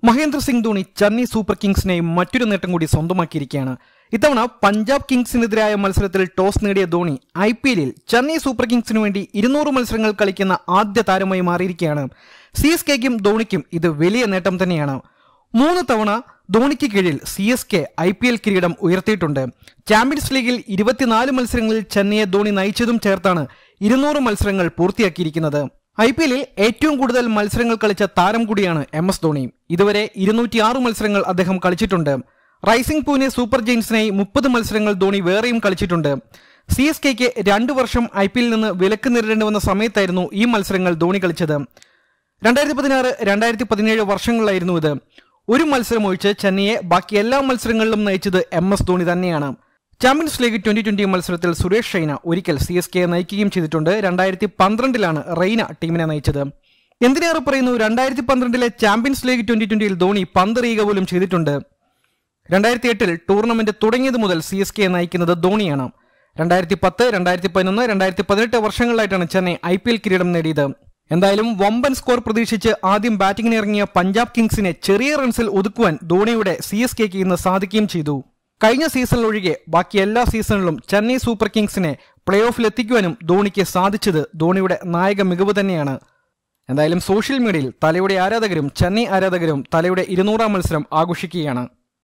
Mahendra Singh Dhoni Chennai super കിങ്സിനെയും മറ്റൊരു നേട്ടം കൂടി സ്വന്തമാക്കിയിരിക്കുകയാണ് ഇത്തവണ പഞ്ചാബ് കിങ്സിനെതിരായ മത്സരത്തിൽ ടോസ് നേടിയ ധോണി ഐ പി എല്ലിൽ ചെന്നൈ സൂപ്പർ കിങ്സിനു വേണ്ടി ഇരുന്നൂറ് മത്സരങ്ങൾ കളിക്കുന്ന ആദ്യ താരമായി മാറിയിരിക്കുകയാണ് സി എസ് കെക്കും ധോണിക്കും ഇത് വലിയ നേട്ടം തന്നെയാണ് മൂന്ന് തവണ ധോണിക്ക് കീഴിൽ C S K I P L കിരീടം ഉയർത്തിയിട്ടുണ്ട് ചാമ്പ്യൻസ് ലീഗിൽ ഇരുപത്തിനാല് മത്സരങ്ങളിൽ ചെന്നൈയെ ധോണി നയിച്ചതും ചേർത്താണ് ഇരുന്നൂറ് മത്സരങ്ങൾ പൂർത്തിയാക്കിയിരിക്കുന്നത് ഐ പി എല്ലിൽ ഏറ്റവും കൂടുതൽ മത്സരങ്ങൾ കളിച്ച താരം കൂടിയാണ് എം എസ് ധോണി ഇതുവരെ ഇരുന്നൂറ്റിയാറ് മത്സരങ്ങൾ അദ്ദേഹം കളിച്ചിട്ടുണ്ട് റൈസിംഗ് പൂനെ സൂപ്പർ ജെയിൻസിനായി മുപ്പത് മത്സരങ്ങൾ ധോണി വേറെയും കളിച്ചിട്ടുണ്ട് സി എസ് കെക്ക് രണ്ടു വർഷം ഐ പി എല്ലിൽ നിന്ന് വിലക്ക് നേരിടേണ്ടി വന്ന സമയത്തായിരുന്നു ഈ മത്സരങ്ങൾ ധോണി കളിച്ചത് രണ്ടായിരത്തി പതിനാറ് രണ്ടായിരത്തി പതിനേഴ് വർഷങ്ങളിലായിരുന്നു ഇത് ഒരു മത്സരം ഒഴിച്ച് ചെന്നൈയെ ബാക്കി എല്ലാ മത്സരങ്ങളിലും നയിച്ചത് എം എസ് ധോണി തന്നെയാണ് ചാമ്പ്യൻസ് ലീഗ് ട്വന്റി ട്വന്റി മത്സരത്തിൽ സുരേഷ് റെയ്ന ഒരിക്കൽ സി എസ് കെയെ നയിക്കുകയും ചെയ്തിട്ടുണ്ട് രണ്ടായിരത്തി പന്ത്രണ്ടിലാണ് റെയ്ന ടീമിനെ നയിച്ചത് എന്തിനേറെ പറയുന്നു രണ്ടായിരത്തി പന്ത്രണ്ടിലെ ചാമ്പ്യൻസ് ലീഗ് ട്വന്റി ട്വന്റിയിൽ ധോണി പന്തെറിയുക പോലും ചെയ്തിട്ടുണ്ട് രണ്ടായിരത്തി എട്ടിൽ ടൂർണമെന്റ് തുടങ്ങിയത് മുതൽ സി എസ് കെ നയിക്കുന്നത് ധോണിയാണ് രണ്ടായിരത്തി പത്ത് രണ്ടായിരത്തി പതിനൊന്ന് രണ്ടായിരത്തി പതിനെട്ട് വർഷങ്ങളിലായിട്ടാണ് ചെന്നൈ ഐ പി എൽ കിരീടം നേടിയത് എന്തായാലും വമ്പൻ സ്കോർ പ്രതീക്ഷിച്ച് ആദ്യം ബാറ്റിംഗിന് ഇറങ്ങിയ പഞ്ചാബ് കിങ്സിനെ ചെറിയ റൺസിൽ ഒതുക്കുവാൻ ധോണിയുടെ സി എസ് കെക്ക് ഇന്ന് സാധിക്കുകയും ചെയ്തു കഴിഞ്ഞ സീസണിലൊഴികെ ബാക്കി എല്ലാ സീസണിലും ചെന്നൈ സൂപ്പർ കിങ്സിനെ പ്ലേ ഓഫിൽ എത്തിക്കുവാനും ധോണിക്ക് സാധിച്ചത് ധോണിയുടെ നായക മികവ് തന്നെയാണ് എന്തായാലും സോഷ്യൽ മീഡിയയിൽ തലയുടെ ആരാധകരും ചെന്നൈ ആരാധകരും തലയുടെ ഇരുന്നൂറാം മത്സരം ആഘോഷിക്കുകയാണ്